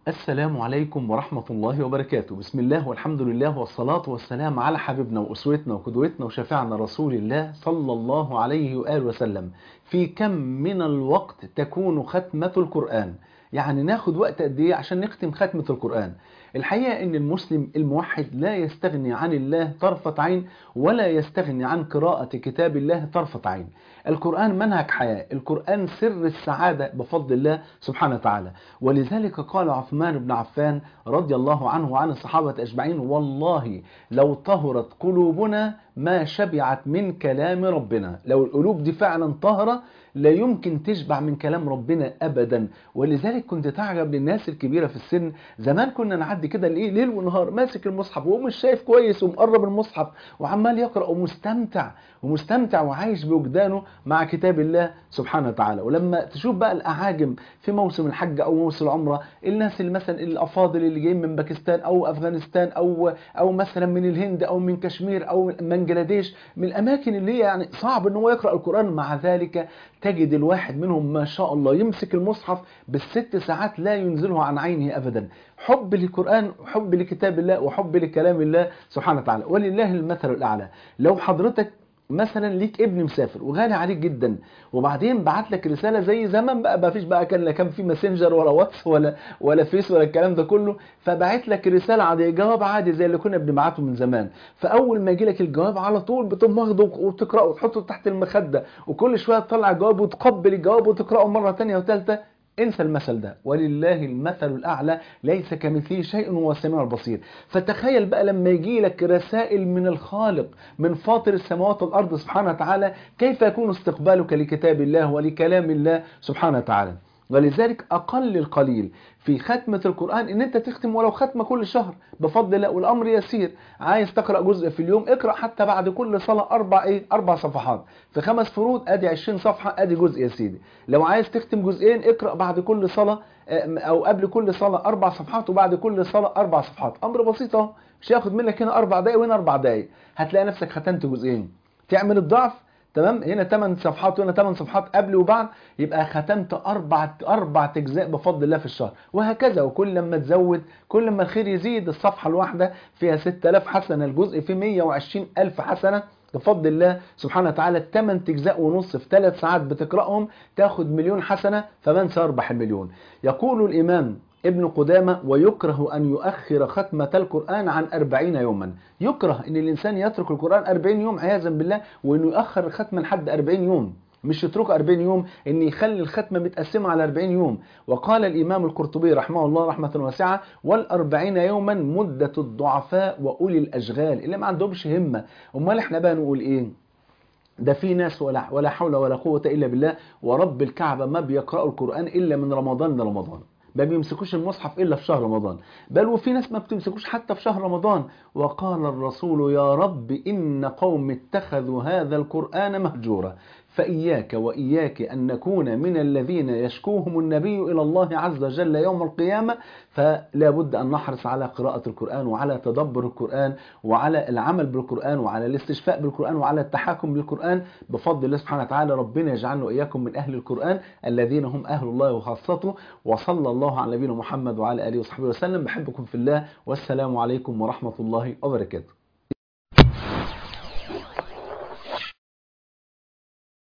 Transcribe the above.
السلام عليكم ورحمة الله وبركاته بسم الله والحمد لله والصلاة والسلام على حبيبنا وأسوتنا وقدوتنا وشفيعنا رسول الله صلى الله عليه وآله وسلم في كم من الوقت تكون ختمة القرآن يعني ناخد وقت قد ايه عشان نختم ختمة القرآن الحقيقة ان المسلم الموحد لا يستغني عن الله طرفة عين ولا يستغني عن قراءة كتاب الله طرفة عين القرآن منهج حياة القرآن سر السعادة بفضل الله سبحانه وتعالى ولذلك قال عثمان بن عفان رضي الله عنه وعن الصحابة أجمعين والله لو طهرت قلوبنا ما شبعت من كلام ربنا لو القلوب دي فعلا طهرة لا يمكن تشبع من كلام ربنا أبدا ولذلك كنت تعجب للناس الكبيرة في السن زمان كنا نعدي كده الايه ليل ونهار ماسك المصحف وهو مش شايف كويس ومقرب المصحف وعمال يقرأ ومستمتع ومستمتع وعايش بوجدانه مع كتاب الله سبحانه وتعالى ولما تشوف بقى الأعاجم في موسم الحج أو موسم العمرة الناس اللي مثلا الأفاضل اللي جايين من باكستان أو أفغانستان أو أو مثلا من الهند أو من كشمير أو من بنجلاديش من الأماكن اللي هي يعني صعب إن هو يقرأ القرآن مع ذلك تجد الواحد منهم ما شاء الله يمسك المصحف بالست ساعات لا ينزله عن عينه أبدا حب للقرآن وحب لكتاب الله وحب لكلام الله سبحانه وتعالى ولله المثل الأعلى لو حضرتك مثلا ليك ابن مسافر وغالي عليك جدا وبعدين بعت لك رساله زي زمان بقى ما فيش بقى كان لا كان في ماسنجر ولا واتس ولا ولا فيس ولا الكلام ده كله فبعت لك رساله عاديه جواب عادي زي اللي كنا بنبعته من زمان فاول ما يجي لك الجواب على طول بتقوم واخده وتقراه وتحطه تحت المخده وكل شويه تطلع الجواب وتقبل الجواب وتقراه مره ثانيه وثالثه انسى المثل ده ولله المثل الأعلى ليس كمثله شيء وهو السميع البصير فتخيل بقى لما يجي لك رسائل من الخالق من فاطر السماوات والأرض سبحانه وتعالى كيف يكون استقبالك لكتاب الله ولكلام الله سبحانه وتعالى ولذلك أقل القليل في ختمة القرآن ان انت تختم ولو ختمة كل شهر بفضل الله والامر يسير عايز تقرأ جزء في اليوم اقرأ حتى بعد كل صلاة اربع ايه اربع صفحات في خمس فروض ادي 20 صفحة ادي جزء يا سيدي لو عايز تختم جزئين اقرأ بعد كل صلاة او قبل كل صلاة اربع صفحات وبعد كل صلاة اربع صفحات امر بسيط اهو مش هياخد منك هنا اربع دقايق وهنا اربع دقايق هتلاقي نفسك ختمت جزئين تعمل الضعف تمام هنا 8 صفحات وهنا 8 صفحات قبل وبعد يبقى ختمت اربع اربع اجزاء بفضل الله في الشهر وهكذا وكل لما تزود كل ما الخير يزيد الصفحه الواحده فيها 6000 حسنه الجزء فيه 120000 حسنه بفضل الله سبحانه وتعالى 8 اجزاء ونص في 3 ساعات بتقراهم تاخد مليون حسنه فمن سيربح المليون يقول الامام ابن قدامة ويكره أن يؤخر ختمة القرآن عن أربعين يوما يكره أن الإنسان يترك القرآن أربعين يوم عياذا بالله وأنه يؤخر الختمة لحد أربعين يوم مش يتركه 40 يوم ان يخلي الختمه متقسمه على 40 يوم وقال الامام القرطبي رحمه الله رحمه واسعه والأربعين يوما مده الضعفاء واولي الاشغال اللي ما عندهمش همه امال احنا بقى نقول ايه ده في ناس ولا ولا حول ولا قوه الا بالله ورب الكعبه ما بيقراوا القران الا من رمضان لرمضان ما بيمسكوش المصحف إلا في شهر رمضان بل وفي ناس ما بتمسكوش حتى في شهر رمضان وقال الرسول يا رب إن قوم اتخذوا هذا القرآن مهجورا فإياك وإياك أن نكون من الذين يشكوهم النبي إلى الله عز وجل يوم القيامة فلا بد أن نحرص على قراءة القرآن وعلى تدبر القرآن وعلى العمل بالقرآن وعلى الاستشفاء بالقرآن وعلى التحاكم بالقرآن بفضل الله سبحانه وتعالى ربنا يجعلنا وإياكم من أهل القرآن الذين هم أهل الله وخاصته وصلى الله على نبينا محمد وعلى آله وصحبه وسلم بحبكم في الله والسلام عليكم ورحمة الله وبركاته